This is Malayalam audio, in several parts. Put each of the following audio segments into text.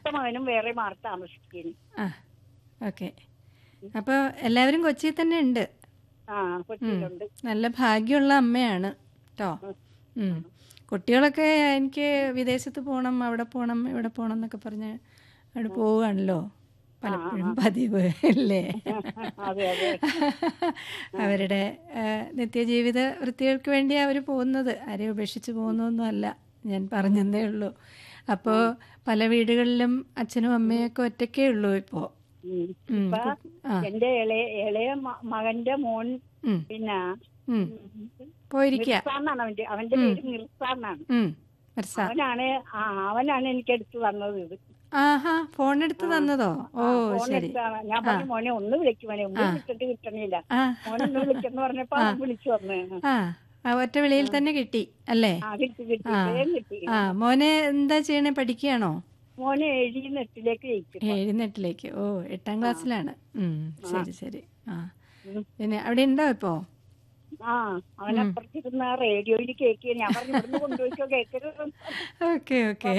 മൂത്ത മകനും വേറെ മാറി താമസിക്കുന്നു ആ ഓക്കെ അപ്പോൾ എല്ലാവരും കൊച്ചിയിൽ തന്നെ ഉണ്ട് ആ കൊച്ചിയിലുണ്ട് നല്ല ഭാഗ്യമുള്ള അമ്മയാണ് കേട്ടോ ഉം. കുട്ടികളൊക്കെ എനിക്ക് വിദേശത്ത് പോകണം അവിടെ പോകണം ഇവിടെ പോകണം എന്നൊക്കെ പറഞ്ഞ് അവിടെ പോവുകയാണല്ലോ പലപ്പോഴും പതിവ് അല്ലേ അതെ അതെ അവരുടെ ആ, നിത്യജീവിത വൃത്തികൾക്ക് വേണ്ടി അവർ പോകുന്നത് ആരെയും ഉപേക്ഷിച്ച് പോകുന്നൊന്നും അല്ല ഞാൻ പറഞ്ഞതേ ഉള്ളൂ അപ്പോൾ പല വീടുകളിലും അച്ഛനും അമ്മയൊക്കെ ഒറ്റയ്ക്കേ ഉള്ളൂ ഇപ്പോൾ ഉം. ഉം. ഇപ്പൊ ആ എന്റെ ഇളയ ഇളയ മ- മകന്റെ മോൻ ഉം. പിന്നെ ഉം. പോയിരിക്കുക മിർസാന്നാണ് അവന്റെ അവന്റെ പേര് മിർസാന്നാണ് ഉം. മിർസ അവനാണ് ആ അവനാണ് എനിക്ക് എടുത്തു തന്നത് ഇത് ആഹാ ഫോൺ എടുത്ത് തന്നതോ ഓ ഫോൺ ശരി എടുത്താണ് ഞാൻ പറഞ്ഞു മോനെ ഒന്ന് വിളിക്കും മോനെ ഒന്ന് വിളിച്ചിട്ട് കിട്ടണില്ല ആ മോനെ ഒന്ന് വിളിച്ചെന്ന് പറഞ്ഞപ്പോ അവൻ വിളിച്ചു വന്ന് ആ ആ ഒറ്റ വിളിയിൽ തന്നെ കിട്ടി അല്ലേ ആ കിട്ടി കിട്ടി വേഗം കിട്ടി ആ മോനെ എന്താ ചെയ്യണേ പഠിക്കുകയാണോ മോനെ എഴുതി നെറ്റിലേക്ക് ജയിക്കും എഴുന്നേട്ടിലേക്ക് ഓ എട്ടാം ക്ലാസ്സിലാണ് ഉം, ശരി ശരി ആ ഉം. പിന്നെ അവിടെ ഉണ്ടോ ഇപ്പോ ആ അവനപ്പുറത്തിരുന്ന റേഡിയോയിൽ കേക്ക് ഞാൻ പറഞ്ഞു ഇവിടുന്ന് കൊണ്ടുപോയിക്കോ കേക്കരുത് ഓക്കെ ഓക്കെ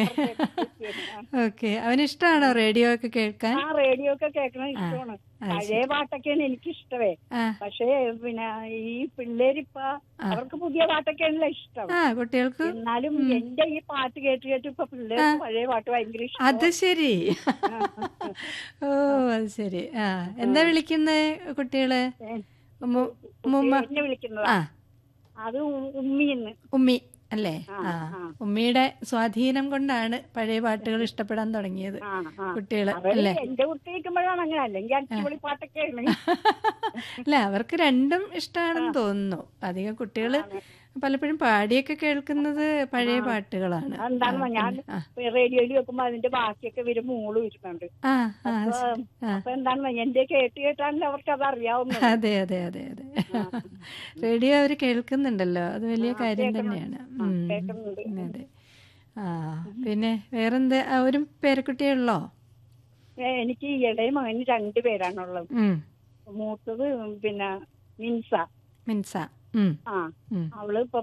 ഓക്കെ അവനിഷ്ടമാണോ റേഡിയോ ഒക്കെ കേൾക്കാൻ ആ റേഡിയോ ഒക്കെ കേൾക്കണ ഇഷ്ടമാണ് അത് പഴയ പാട്ടൊക്കെയാണ് എനിക്ക് ഇഷ്ടമേ ആ പക്ഷേ പിന്നെ ഈ പിള്ളേരിപ്പ അവർക്ക് പുതിയ പാട്ടൊക്കെയാണല്ലോ ഇഷ്ടം ആ കുട്ടികൾക്ക് എന്നാലും എന്റെ ഈ പാട്ട് കേട്ട് കേട്ട് ഇപ്പൊ പിള്ളേർക്ക് പഴയ പാട്ട് ഭയങ്കര ഇഷ്ടം അത് ശരി ഓ അത് ശരി ആ എന്താ വിളിക്കുന്നത് കുട്ടികള് ഉമ്മ ഉമ്മുമ്മ എന്നെ വിളിക്കുന്നത് ആ അത് ഉമ്മിന്ന് ഉമ്മി അല്ലേ ആ ആ. ഉമ്മിയുടെ സ്വാധീനം കൊണ്ടാണ് പഴയ പാട്ടുകൾ ഇഷ്ടപ്പെടാൻ തുടങ്ങിയത് ആ ആ കുട്ടികള് അവര് അല്ലേ എന്റെ കുട്ടി കേൾക്കുമ്പോഴാണ് അങ്ങനെ അല്ലെങ്കിൽ അടിപൊളി പാട്ടൊക്കെയാണ് അല്ല അവർക്ക് രണ്ടും ഇഷ്ടമാണെന്ന് തോന്നുന്നു അധികം കുട്ടികൾ പലപ്പോഴും പാടിയൊക്കെ കേൾക്കുന്നത് പഴയ പാട്ടുകളാണ് എന്താണെന്ന് ഞാൻ ആ. റേഡിയോയിൽ വെക്കുമ്പോ അതിന്റെ ബാക്കിയൊക്കെ ഇവര് മൂള് വരുന്നുണ്ട് ആ ആ അപ്പൊ അപ്പൊ എന്താണ് എന്റെ കേട്ട് കേട്ടാണല്ലോ അവർക്ക് അത് അറിയാവുന്നത് അതെ അതെ അതെ അതെ റേഡിയോ അവർ കേൾക്കുന്നുണ്ടല്ലോ അത് വലിയ കാര്യം തന്നെയാണ് ഉം. കേൾക്കുന്നുണ്ട് അതെ ആ പിന്നെ വേറെന്താ ആ, ഒരു പേരക്കുട്ടിയേ ഉള്ളോ ഏ, എനിക്ക് ഈ ഇളയ മകന് രണ്ടു പേരാണുള്ളത് ഉം. മൂത്തത് പിന്നെ മിൻസ മിൻസ ഉം. ആ ഉം. അവള് ഇപ്പൊ